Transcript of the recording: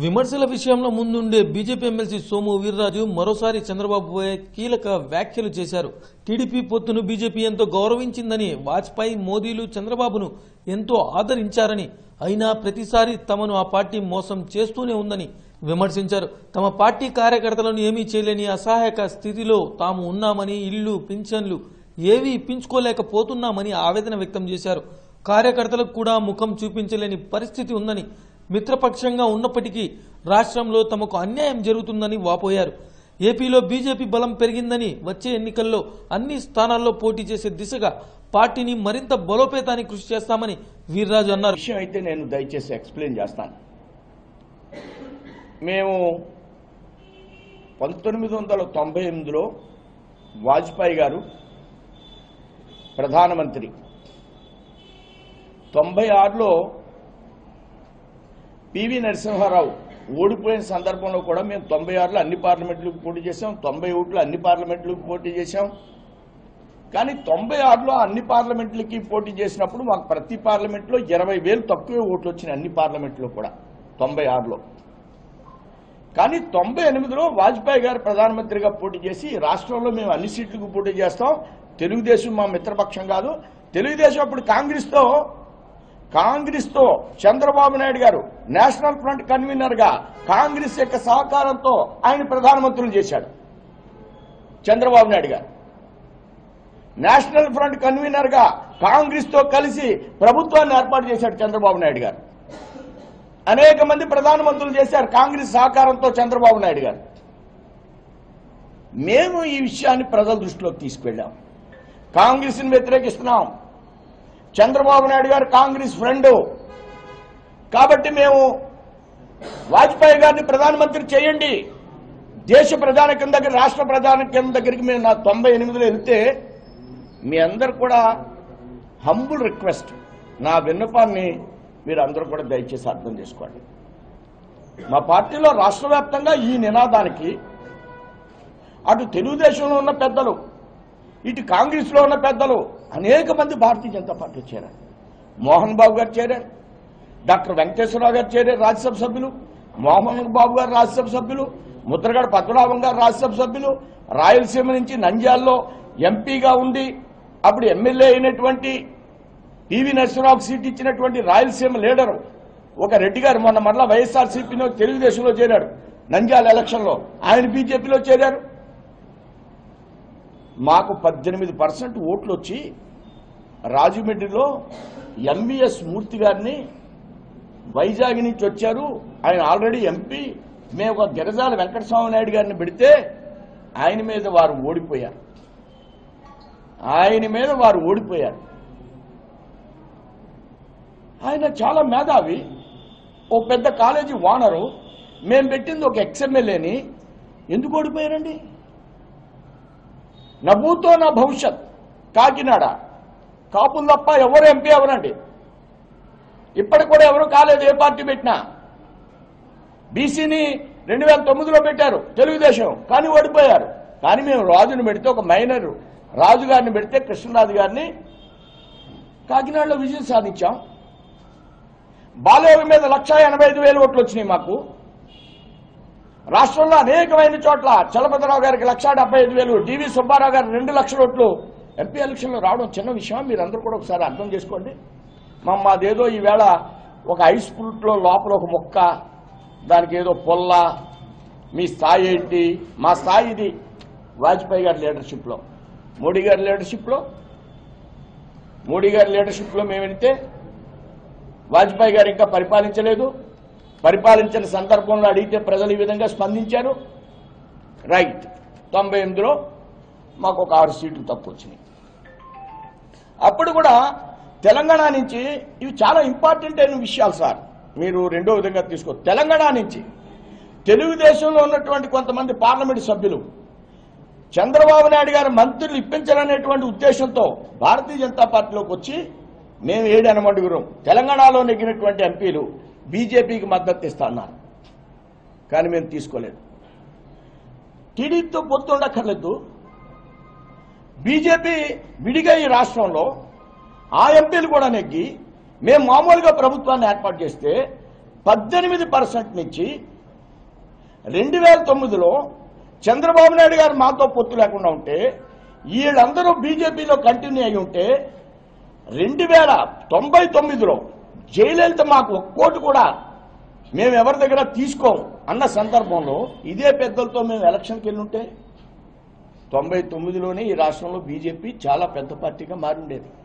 విమర్శల విషయంలో ముందుండే బీజేపీ ఎమ్మెల్సీ సోము వీర్రాజు మరోసారి చంద్రబాబుపై కీలక వ్యాఖ్యలు చేశారు టీడీపీ పొత్తును బీజేపీ ఎంతో గౌరవించిందని వాజ్పేయి మోదీలు చంద్రబాబును ఎంతో ఆదరించారని అయినా ప్రతిసారి తమను ఆ పార్టీ మోసం చేస్తూనే ఉందని విమర్శించారు తమ పార్టీ కార్యకర్తలను ఏమీ చేయలేని అసహాయక స్థితిలో తాము ఉన్నామని ఇల్లు పింఛన్లు ఏవీ ఇప్పించుకోలేకపోతున్నామని ఆవేదన వ్యక్తం చేశారు కార్యకర్తలకు కూడా ముఖం చూపించలేని పరిస్థితి ఉందని మిత్రపక్షంగా ఉన్నప్పటికీ రాష్ట్రంలో తమకు అన్యాయం జరుగుతుందని వాపోయారు ఏపీలో బీజేపీ బలం పెరిగిందని వచ్చే ఎన్నికల్లో అన్ని స్థానాల్లో పోటీ చేసే దిశగా పార్టీని మరింత బలోపేతానికి కృషి చేస్తామని వీర్రాజు అన్నారు విషయం అయితే నేను దయచేసి ఎక్స్ప్లెయిన్ చేస్తాను మేము పంతొమ్మిది వందల తొంభై ఎనిమిదిలో వాజ్పేయి గారు ప్రధానమంత్రి తొంభై ఆరులో పివి నరసింహారావు ఓడిపోయిన సందర్భంలో కూడా మేము తొంభై ఆరులో అన్ని పార్లమెంట్లకు పోటీ చేశాం తొంభై ఒకటిలో అన్ని పార్లమెంట్లకు పోటీ చేశాం కానీ తొంభై ఆరులో అన్ని పార్లమెంట్లకి పోటీ చేసినప్పుడు మాకు ప్రతి పార్లమెంట్లో ఇరవై వేలు తక్కువే ఓట్లు వచ్చినాయి అన్ని పార్లమెంట్లో కూడా తొంభై ఆరులో కానీ తొంభై ఎనిమిదిలో వాజ్పేయి గారు ప్రధానమంత్రిగా పోటీ చేసి రాష్ట్రంలో మేము అన్ని సీట్లకు పోటీ చేస్తాం తెలుగుదేశం మా మిత్రపక్షం కాదు తెలుగుదేశం అప్పుడు కాంగ్రెస్తో కాంగ్రెస్తో చంద్రబాబు నాయుడు గారు నేషనల్ ఫ్రంట్ కన్వీనర్ గా కాంగ్రెస్ యొక్క సహకారంతో ఆయన ప్రధానమంత్రులు చేశాడు చంద్రబాబు నాయుడు గారు నేషనల్ ఫ్రంట్ కన్వీనర్ గా కాంగ్రెస్ తో కలిసి ప్రభుత్వాన్ని ఏర్పాటు చేశాడు చంద్రబాబు నాయుడు గారు అనేక మంది ప్రధానమంత్రులు చేశారు కాంగ్రెస్ సహకారంతో చంద్రబాబు నాయుడు గారు మేము ఈ విషయాన్ని ప్రజల దృష్టిలోకి తీసుకెళ్ళాం కాంగ్రెస్ ని వ్యతిరేకిస్తున్నాం చంద్రబాబు నాయుడు గారు కాంగ్రెస్ ఫ్రెండ్ కాబట్టి మేము వాజ్పేయి గారిని ప్రధానమంత్రి చేయండి దేశ ప్రధానికం దగ్గర రాష్ట్ర ప్రధానికం దగ్గరికి మేము నా తొంభై ఎనిమిదిలో వెళ్తే మీ అందరు కూడా హంబుల్ రిక్వెస్ట్ నా విన్నపాన్ని మీరు అందరూ కూడా దయచేసి అర్థం చేసుకోండి మా పార్టీలో రాష్ట్ర వ్యాప్తంగా ఈ నినాదానికి అటు తెలుగుదేశంలో ఉన్న పెద్దలు ఇటు కాంగ్రెస్లో ఉన్న పెద్దలు అనేక మంది భారతీయ జనతా పార్టీ చేరారు మోహన్ బాబు గారు చేరారు డాక్టర్ వెంకటేశ్వరరావు గారు చేరారు రాజ్యసభ సభ్యులు మోహన్ బాబు గారు రాజ్యసభ సభ్యులు ముద్రగడ పద్మనాభం గారు రాజ్యసభ సభ్యులు రాయలసీమ నుంచి నంద్యాల్లో ఎంపీగా ఉండి అప్పుడు ఎమ్మెల్యే అయినటువంటి పివి నరసింహరావుకు సీట్ ఇచ్చినటువంటి రాయలసీమ లీడరు ఒక రెడ్డి గారు మొన్న మరలా వైఎస్ఆర్సీపీలో తెలుగుదేశంలో చేరాడు నంద్యాల ఎలక్షన్లో ఆయన బీజేపీలో చేరారు మాకు పద్దెనిమిది పర్సెంట్ ఓట్లు వచ్చి రాజమండ్రిలో ఎంబీఎస్ మూర్తి గారిని వైజాగ్ నుంచి వచ్చారు ఆయన ఆల్రెడీ ఎంపీ మేము ఒక గిరజాల వెంకటస్వామి నాయుడు గారిని పెడితే ఆయన మీద వారు ఓడిపోయారు ఆయన మీద వారు ఓడిపోయారు ఆయన చాలా మేధావి ఓ పెద్ద కాలేజీ ఓనరు మేము పెట్టింది ఒక ఎక్స్ఎమ్మెల్యేని ఎందుకు ఓడిపోయారండి నవ్వుతో నా భవిష్యత్ కాకినాడ కాపులు తప్ప ఎవరు ఎంపీ ఎవరండి ఇప్పటికి కూడా ఎవరు కాలేదు ఏ పార్టీ పెట్టినా బీసీని రెండు వేల తొమ్మిదిలో పెట్టారు తెలుగుదేశం కానీ ఓడిపోయారు కానీ మేము రాజుని పెడితే ఒక మైనర్ రాజు గారిని పెడితే కృష్ణరాజు గారిని కాకినాడలో విజయం సాధించాం బాలయోగం మీద లక్ష ఎనభై ఐదు వేలు ఓట్లు వచ్చినాయి మాకు రాష్ట్రంలో అనేకమైన చోట్ల చలపతిరావు గారికి లక్ష డెబ్బై ఐదు వేలు డివి సుబ్బారావు గారు రెండు లక్షల ఓట్లు ఎంపీ ఎలక్షన్లో రావడం చిన్న విషయం మీరందరూ కూడా ఒకసారి అర్థం చేసుకోండి మా మాదేదో ఈవేళ ఒక ఐస్ ఫ్రూట్లో లోపల ఒక మొక్క దానికి ఏదో పొల్ల మీ స్థాయి ఏంటి మా స్థాయి ఇది వాజ్పేయి గారి లీడర్షిప్లో మోడీ గారి లీడర్షిప్లో మోడీ గారి లీడర్షిప్లో మేము వెళితే వాజ్పేయి గారు ఇంకా పరిపాలించలేదు పరిపాలించిన సందర్భంలో అడిగితే ప్రజలు ఈ విధంగా స్పందించారు రైట్ తొంభై ఎనిమిదిలో మాకు ఒక ఆరు సీట్లు తక్కువ వచ్చినాయి అప్పుడు కూడా తెలంగాణ నుంచి ఇవి చాలా ఇంపార్టెంట్ అయిన విషయాలు సార్ మీరు రెండో విధంగా తీసుకో తెలంగాణ నుంచి తెలుగుదేశంలో ఉన్నటువంటి కొంతమంది పార్లమెంటు సభ్యులు చంద్రబాబు నాయుడు గారు మంత్రులు ఇప్పించాలనేటువంటి ఉద్దేశంతో భారతీయ జనతా పార్టీలోకి వచ్చి మేము ఏడు అనమడుగురం తెలంగాణలో నెగ్గినటువంటి ఎంపీలు బీజేపీకి మద్దతు ఇస్తా అన్నారు కానీ మేము తీసుకోలేదు టీడీపీతో పొత్తు ఉండక్కర్లేదు బీజేపీ విడిగా ఈ రాష్ట్రంలో ఆ ఎంపీలు కూడా నెగ్గి మేము మామూలుగా ప్రభుత్వాన్ని ఏర్పాటు చేస్తే పద్దెనిమిది పర్సెంట్ నుంచి రెండు వేల తొమ్మిదిలో చంద్రబాబు నాయుడు గారు మాతో పొత్తు లేకుండా ఉంటే వీళ్ళందరూ బీజేపీలో కంటిన్యూ అయి ఉంటే రెండు వేల తొంభై తొమ్మిదిలో జయలలిత మాకు ఒక్కోటి కూడా మేము ఎవరి దగ్గర తీసుకోం అన్న సందర్భంలో ఇదే పెద్దలతో మేము ఎలక్షన్కి వెళ్ళి ఉంటే తొంభై తొమ్మిదిలోనే ఈ రాష్ట్రంలో బీజేపీ చాలా పెద్ద పార్టీగా మారి ఉండేది